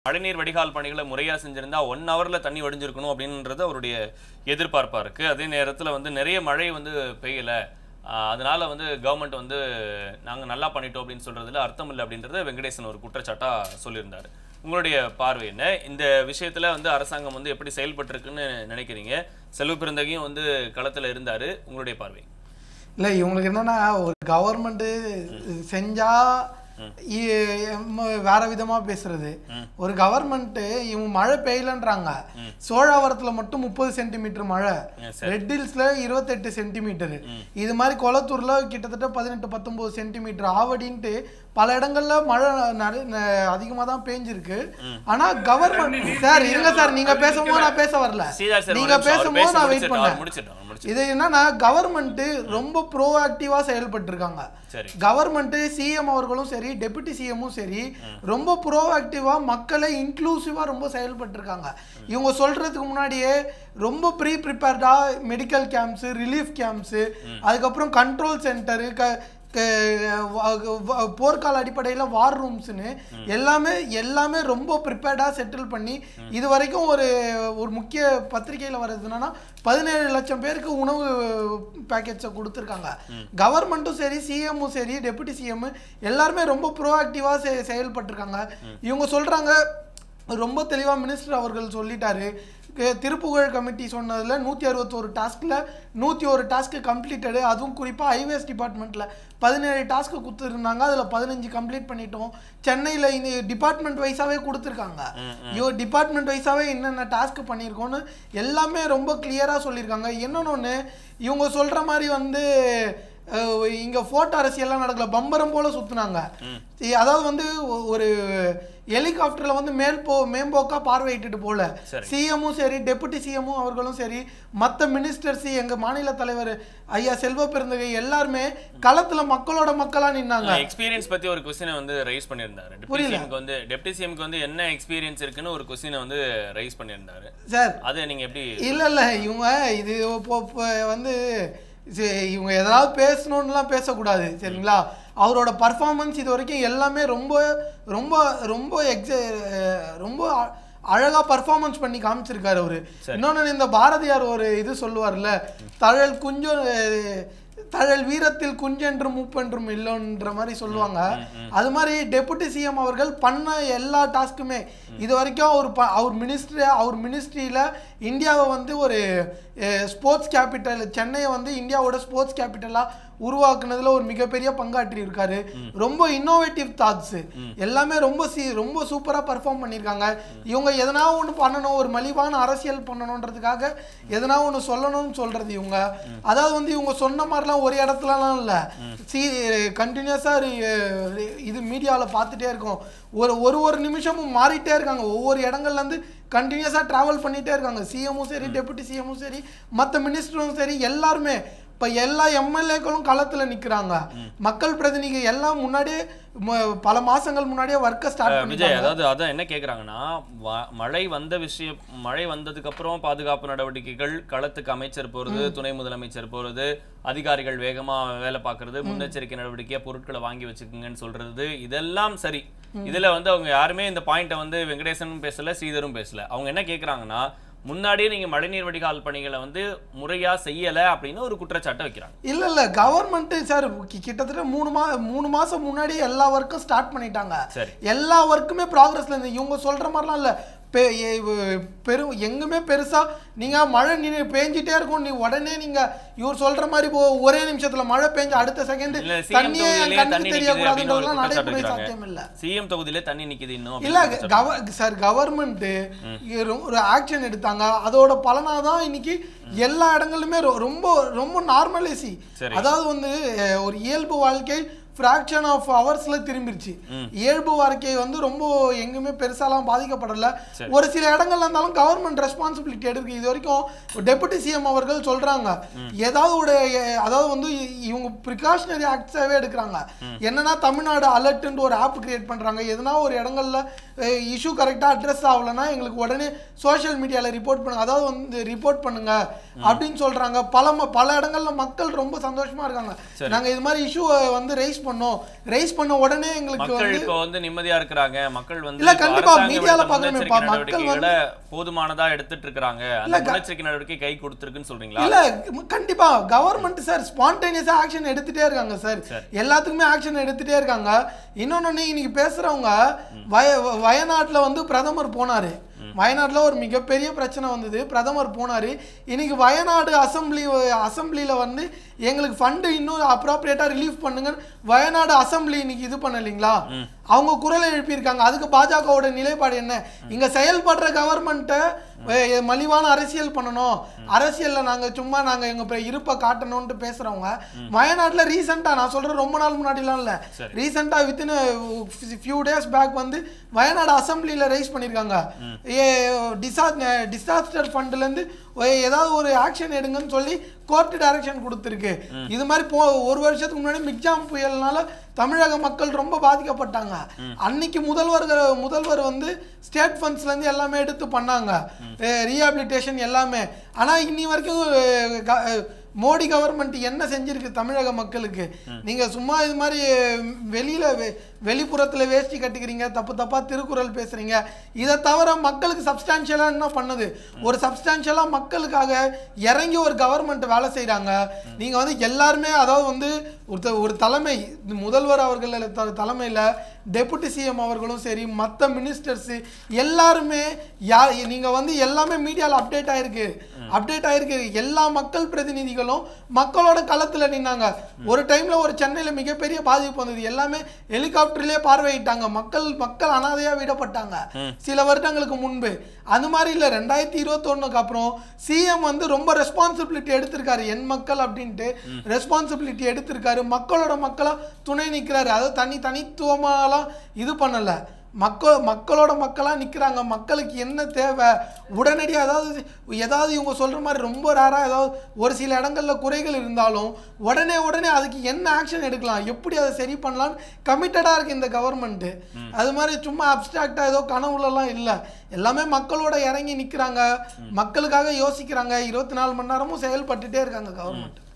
மழைநீர் வடிகால் பணிகளை முறையா செஞ்சிருந்தா ஒன் ஹவர்ல தண்ணி வடிஞ்சிருக்கணும் அப்படின்றது அவருடைய எதிர்பார்ப்பா இருக்கு அதே நேரத்துல வந்து நிறைய மழை வந்து பெய்யல ஆஹ் அதனால வந்து கவர்மெண்ட் வந்து நாங்க நல்லா பண்ணிட்டோம் அப்படின்னு சொல்றதுல அர்த்தம் இல்லை அப்படின்றத வெங்கடேசன் ஒரு குற்றச்சாட்டா சொல்லியிருந்தாரு உங்களுடைய பார்வை என்ன இந்த விஷயத்துல வந்து அரசாங்கம் வந்து எப்படி செயல்பட்டு இருக்குன்னு நினைக்கிறீங்க செல்வ பிறந்தகையும் வந்து களத்துல இருந்தாரு உங்களுடைய பார்வை இல்லை இவங்களுக்கு என்னன்னா ஒரு கவர்மெண்ட்டு செஞ்சா இ- எம்ம வேற விதமா பேசுறது ஒரு கவர்மெண்ட் இவங்க மழை பெய்யலன்றாங்க சோழாவரத்துல மட்டும் முப்பது சென்டிமீட்டர் மழை ம், சரி. ரெட் ஹில்ஸ்ல இருபத்தெட்டு சென்டிமீட்டர் இது மாதிரி கொளத்தூர்ல கிட்டத்தட்ட பதினெட்டு பத்தொன்பது சென்டிமீட்டர் ஆவடின்ட்டு பல இடங்கள்ல மழை நெற- நெ- அதிகமா தான் பேஞ்சிருக்கு ஆனா கவர்மெண்ட் சார் இருங்க சார் நீங்க பேசும்போது நான் பேச வரல சீதா சார் நீங்க பேசும்போது நான் வெயிட் பண்ணேன் முடிச்சிட்டோம் முடிச்சிட்டோம் இது என்னன்னா கவர்மெண்ட் ரொம்ப ப்ரோஆக்டிவா செயல்பட்டு இருக்காங்க சரி கவர்மெண்ட் சிஎம் அவர்களும் சரி டெபுட்டி சிஎம்மும் சரி ரொம்ப ப்ரோஆக்டிவா மக்களை இன்க்ளூசிவா ரொம்ப செயல்பட்டு இருக்காங்க இவங்க சொல்றதுக்கு முன்னாடியே ரொம்ப ப்ரீ ப்ரிப்பேர்டா மெடிக்கல் கேம்ப்ஸ் ரிலீஃப் கேம்ப்ஸ் அதுக்கப்புறம் கண்ட்ரோல் சென்டரு க க- வ- வ- போர்க்கால அடிப்படையில் வார் ரூம்ஸ்னு எல்லாமே எல்லாமே ரொம்ப ப்ரிப்பேர்டாக செட்டில் பண்ணி இது வரைக்கும் ஒரு ஒரு முக்கிய பத்திரிகையில் வர்றது என்னன்னா பதினேழு லட்சம் பேருக்கு உணவு பேக்கேஜை கொடுத்துருக்காங்க கவர்மெண்ட்டும் சரி சிஎம்மும் சரி டெபுட்டி சிஎம் எல்லாருமே ரொம்ப ப்ரோஆக்டிவாக செ செயல்பட்டிருக்காங்க இவங்க சொல்கிறாங்க ரொம்ப தெளிவாக மினிஸ்டர் அவர்கள் சொல்லிட்டாரு கு- திருப்புகழ் கமிட்டி சொன்னதுல நூற்றி அறுபத்தோரு டாஸ்கில் நூற்றி ஒரு டாஸ்க்கு கம்ப்ளீட்டடு அதுவும் குறிப்பாக ஹைவேஸ் டிபார்ட்மெண்ட்டில் பதினேழு டாஸ்க்கு கொடுத்துருந்தாங்க அதில் பதினஞ்சு கம்ப்ளீட் பண்ணிட்டோம் சென்னையில் இந்த டிபார்ட்மெண்ட் வைஸாகவே கொடுத்துருக்காங்க ஐயோ டிபார்ட்மெண்ட் வைஸாகவே என்னென்ன டாஸ்க் பண்ணியிருக்கோன்னு எல்லாமே ரொம்ப கிளியராக சொல்லியிருக்காங்க என்னென்னு ஒன்று இவங்க சொல்கிற மாதிரி வந்து அஹ், இங்க ஃபோட்டோ அரசியல்லாம் நடக்கல பம்பரம் போல சுத்துனாங்க இ- அதாவது வந்து ஒ- ஒரு ஹெலிகாப்டர்ல வந்து மேல் போ மேம்போக்கா பார்வையிட்டுட்டு போல சரி. சிஎம்மும் சரி டெபுட்டி சிஎம்மும் அவர்களும் சரி மற்ற மினிஸ்டர்ஸ் எங்க மாநில தலைவர் ஐயா செல்வ பெருந்தகை எல்லாருமே களத்துல மக்களோட மக்களா நின்னாங்க எக்ஸ்பீரியன்ஸ் பத்தி ஒரு கொஸ்டினை வந்து ரைஸ் பண்ணியிருந்தாரு டெப்டி புரியல. சிஎம்க்கு வந்து டெப்டி சிஎம்க்கு வந்து என்ன எக்ஸ்பீரியன்ஸ் இருக்குன்னு ஒரு கொஸ்டினை வந்து ரைஸ் பண்ணியிருந்தாரு சார் அதை நீங்க எப்படி இல்ல இல்ல இவங்க இது இப்போ- இப்போ வந்து சரி, இவங்க எதாவது பேசணும்னுலாம் பேசக்கூடாது சரிங்களா அவரோட பர்ஃபார்மன்ஸ் இது வரைக்கும் எல்லாமே ரொம்ப ரொம்ப ரொம்ப எக்ஸ ரொம்ப அ- அழகா பர்ஃபார்மன்ஸ் பண்ணி காமிச்சிருக்காரு அவரு இன்னொன்னு இந்த பாரதியார் ஒரு இது சொல்லுவார்ல தழல் குஞ்சம் அஹ், தழல் வீரத்தில் குஞ்சென்றும் மூப்பென்றும் இல்லைன்ற மாதிரி சொல்லுவாங்க அது மாதிரி டெபுட்டி சிஎம் அவர்கள் பண்ண எல்லா டாஸ்க்குமே இது வரைக்கும் அவர் ப அவர் மினிஸ்ட்ரி அவர் மினிஸ்ட்ரியில் இந்தியாவை வந்து ஒரு ஸ்போர்ட்ஸ் கேபிட்டல் சென்னையை வந்து இந்தியாவோட ஸ்போர்ட்ஸ் கேபிட்டலாக உருவாக்குனதுல ஒரு மிகப்பெரிய பங்காற்றி இருக்காரு ரொம்ப இன்னோவேட்டிவ் தாட்ஸ் எல்லாமே ரொம்ப சி ரொம்ப சூப்பராக பர்ஃபார்ம் பண்ணியிருக்காங்க இவங்க எதனா ஒன்று பண்ணணும் ஒரு மலிவான அரசியல் பண்ணணுன்றதுக்காக எதனா ஒன்று சொல்லணும்னு சொல்றது இவங்க அதாவது வந்து இவங்க சொன்ன மாதிரிலாம் ஒரு இடத்துலலாம் இல்லை சி கண்டினியூஸாக இது மீடியாவில் பார்த்துட்டே இருக்கோம் ஒரு ஒரு ஒரு நிமிஷமும் மாறிட்டே இருக்காங்க ஒவ்வொரு இடங்கள்ல இருந்து கண்டினியூஸாக ட்ராவல் பண்ணிட்டே இருக்காங்க சிஎம்மும் சரி டெபுட்டி சிஎம்மும் சரி மற்ற மினிஸ்டரும் சரி எல்லாருமே இப்போ எல்லா எம்எல்ஏக்களும் களத்தில் நிற்கிறாங்க மக்கள் பிரதிநிதி எல்லாம் முன்னாடியே ம- பல மாசங்கள் முன்னாடியே ஒர்க்கை ஸ்டார்ட் விஜய் பண்ணிட்டாங்க அதாவது அதான் என்ன கேக்குறாங்கன்னா வ- மழை வந்த விஷயம் மழை வந்ததுக்கு அப்புறம் பாதுகாப்பு நடவடிக்கைகள் களத்துக்கு அமைச்சர் போறது துணை முதலமைச்சர் போறது அதிகாரிகள் வேகமா வேலை பார்க்கறது முன்னெச்சரிக்கை நடவடிக்கையா பொருட்களை வாங்கி வச்சுக்கோங்கன்னு சொல்றது இதெல்லாம் சரி இதுல வந்து அவங்க யாருமே இந்த பாயிண்ட்டை வந்து வெங்கடேசனும் பேசல ஸ்ரீதரும் பேசல அவங்க என்ன கேக்குறாங்கன்னா முன்னாடியே நீங்க மழைநீர் வடிகால் பணிகளை வந்து முறையா செய்யல அப்படின்னு ஒரு குற்றச்சாட்டை வைக்கிறாங்க இல்ல இல்ல கவர்மெண்ட் சார் கி- கிட்டத்தட்ட மூணு மா மூணு மாசம் முன்னாடி எல்லா ஒர்க்கும் ஸ்டார்ட் பண்ணிட்டாங்க சரி. எல்லா ஒர்க்குமே ப்ராக்ரஸ்ல இருந்து இவங்க சொல்ற மாதிரிலாம் இல்ல பெ எ- வ- பெரு எங்குமே பெருசா நீங்க மழை நீ பேஞ்சிட்டே இருக்கும் நீ உடனே நீங்க இவர் சொல்ற மாதிரி இப்போ ஒரே நிமிஷத்துல மழை பெஞ்சு அடுத்த செகண்ட் இல்ல சிஎம் தண்ணியே என் தொகுதியிலே கண்ணுக்கு தண்ணி நிக்குது அப்படின்னு ஒரு தெரியக்கூடாதுன்றதுலாம் குற்றச்சாட்டு நடைமுறை வைக்கிறாங்க சாத்தியம் இல்ல சிஎம் தொகுதியில தண்ணி நிக்குது இன்னும் இல்ல அப்படின்னு குற்றச்சாட்டு கவ சார் கவர்மெண்ட் ஒரு ஆக்ஷன் எடுத்தாங்க அதோட பலனா தான் இன்னைக்கு எல்லா இடங்களிலுமே ரொ- ரொம்ப ரொம்ப நார்மலைசி சரி. அதாவது வந்து அஹ், ஒரு இயல்பு வாழ்க்கை ஃப்ராக்ஷன் ஆஃப் ஹவர்ஸ்ல திரும்பிருச்சு இயல்பு வாழ்க்கை வந்து ரொம்ப எங்குமே பெருசாலாம் பாதிக்கப்படல ஒரு சில இடங்கள்ல இருந்தாலும் கவர்மெண்ட் ரெஸ்பான்சிபிலிட்டி எடுக்கு இது வரைக்கும் டெபுட்டி சிஎம் அவர்கள் சொல்றாங்க ஏதாவது ஒரு அஹ், அதாவது வந்து இ- இவங்க ப்ரிகாஷனரி ஆக்ட்ஸாவே எடுக்கிறாங்க என்னன்னா தமிழ்நாடு அலர்ட்னு ஒரு ஆப் கிரியேட் பண்றாங்க எதனா ஒரு இடங்கள்ல இஷ்யூ கரெக்டா அட்ரஸ் ஆகலைன்னா எங்களுக்கு உடனே சோஷியல் மீடியால ரிப்போர்ட் பண்ணுங்க அதாவது வந்து ரிப்போர்ட் பண்ணுங்க அப்படின்னு சொல்றாங்க பல ம- பல இடங்கள்ல மக்கள் ரொம்ப சந்தோஷமா இருக்காங்க நாங்க இது மாதிரி இஷ்யூ வந்து ரைஸ் பண்ணோம் ரைஸ் பண்ண உடனே எங்களுக்கு மக்கள் வந்து இப்போ வந்து நிம்மதியா இருக்கிறாங்க மக்கள் வந்து இல்ல, இப்ப கண்டிப்பா, அரசாங்கம் மீடியால எடுத்த பார்க்கணுமே, முன்னெச்சரிக்கை பா- மக்கள் நடவடிக்கைகளை போதுமானதா எடுத்துட்டு இருக்காங்க அந்த முன்னெச்சரிக்கை நடவடிக்கை கை கொடுத்திருக்குன்னு சொல்றீங்களா இல்ல ம், கண்டிப்பா கவர்மெண்ட் சார் ஸ்பான்டேனியஸா ஆக்ஷன் எடுத்துட்டே இருக்காங்க சார் எல்லாத்துக்குமே ஆக்ஷன் எடுத்துட்டே இருக்காங்க இன்னொன்னு இன்னைக்கு பேசுறவங்க வய வ- வயநாட்டுல வந்து பிரதமர் போனாரு வயநாட்டுல ஒரு மிகப்பெரிய பிரச்சனை வந்தது பிரதமர் போனாரு இன்னைக்கு வயநாடு அசம்பிளி அசம்பிளில வந்து எங்களுக்கு ஃபண்டு இன்னும் அப்ராப்ரியேட்டா ரிலீஃப் பண்ணுங்க வயநாடு அசம்பிளி இன்னைக்கு இது பண்ணலீங்களா அவங்க குரலை எழுப்பியிருக்காங்க அதுக்கு பாஜகவோட நிலைப்பாடு என்ன இங்க செயல்படுற கவர்மெண்ட்டை மலிவான அரசியல் பண்ணணும் அரசியல்ல நாங்க சும்மா நாங்க எங்க பெ- இருப்பை காட்டணும்னு பேசுறவங்க வயநாட்டுல ரீசெண்டா நான் சொல்றேன் ரொம்ப நாள் முன்னாடிலாம் இல்ல சரி. ரீசெண்டா வித்தின் ஃபியூ டேஸ் பேக் வந்து வயநாடு அசம்பிளில ரைஸ் பண்ணிருக்காங்க டிசாஸ்டர் ஃபண்ட்ல இருந்து ஒ- ஏதாவது ஒரு ஆக்ஷன் எடுங்கன்னு சொல்லி கோர்ட் டைரக்ஷன் கொடுத்துருக்கு இது மாதிரி போ ஒரு வருஷத்துக்கு முன்னாடி மிக்ஜாம் புயல்னால தமிழக மக்கள் ரொம்ப பாதிக்கப்பட்டாங்க அன்னைக்கு முதல்வர் முதல்வர் வந்து ஸ்டேட் ஃபண்ட்ஸ்ல இருந்து எல்லாமே எடுத்து பண்ணாங்க ரீஹாபிலிட்டேஷன் எல்லாமே ஆனா இன்னி வரைக்கும் அஹ், க- அஹ், மோடி கவர்மெண்ட் என்ன செஞ்சிருக்கு தமிழக மக்களுக்கு நீங்க சும்மா இது மாதிரி அஹ், வெளியில வெ- வெளிப்புறத்துல வேஷ்டி கட்டிக்கிறீங்க தப்பு தப்பா திருக்குறள் பேசுறீங்க இதை தவிர மக்களுக்கு சப்ஸ்டான்ஷியலா என்ன பண்ணுது ஒரு சப்ஸ்டான்ஷியலா மக்களுக்காக இறங்கி ஒரு கவர்மெண்ட் வேலை செய்றாங்க நீங்க வந்து எல்லாருமே அதாவது வந்து ஒரு த- ஒரு தலைமை முதல்வர் அவர்கள் த- தலைமையில டெபுட்டி சிஎம் அவர்களும் சரி மற்ற மினிஸ்டர்ஸ் எல்லாருமே யா நீங்க வந்து எல்லாமே மீடியால அப்டேட் ஆயிருக்கு அப்டேட் ஆயிருக்கு எல்லா மக்கள் பிரதிநிதிகளும் மக்களோட களத்துல நின்னாங்க ஒரு டைம்ல ஒரு சென்னையில மிகப்பெரிய பாதிப்பு வந்தது எல்லாமே ஹெலிகாப்டர்லயே பார்வையிட்டாங்க மக்கள் மக்கள் அனாதையா விடப்பட்டாங்க சில வருடங்களுக்கு முன்பு அந்த மாதிரி இல்ல ரெண்டாயிரத்தி இருபத்தொன்னுக்கு அப்புறம் சிஎம் வந்து ரொம்ப ரெஸ்பான்சிபிலிட்டி எடுத்திருக்காரு என் மக்கள் அப்படின்ட்டு ரெஸ்பான்சிபிலிட்டி எடுத்திருக்காரு மக்களோட மக்களா துணை நிக்கிறாரு அதாவது தனி தனித்துவமாலாம் இது பண்ணல மக்கள் மக்களோட மக்களா நிக்கிறாங்க மக்களுக்கு என்ன தேவை உடனடியாக அதாவது ஏதாவது இவங்க சொல்ற மாதிரி ரொம்ப ரேரா ஏதாவது ஒரு சில இடங்கள்ல குறைகள் இருந்தாலும் உடனே உடனே அதுக்கு என்ன ஆக்ஷன் எடுக்கலாம் எப்படி அதை சரி பண்ணலாம்னு கமிட்டடா இருக்கு இந்த கவர்மெண்ட் அது மாதிரி சும்மா அப்டிராக்டா ஏதோ கனவுலலாம் இல்ல எல்லாமே மக்களோட இறங்கி நிக்கிறாங்க மக்களுக்காக யோசிக்கிறாங்க இருபத்தி நாலு மணி நேரமும் செயல்பட்டுட்டே இருக்காங்க கவர்மெண்ட்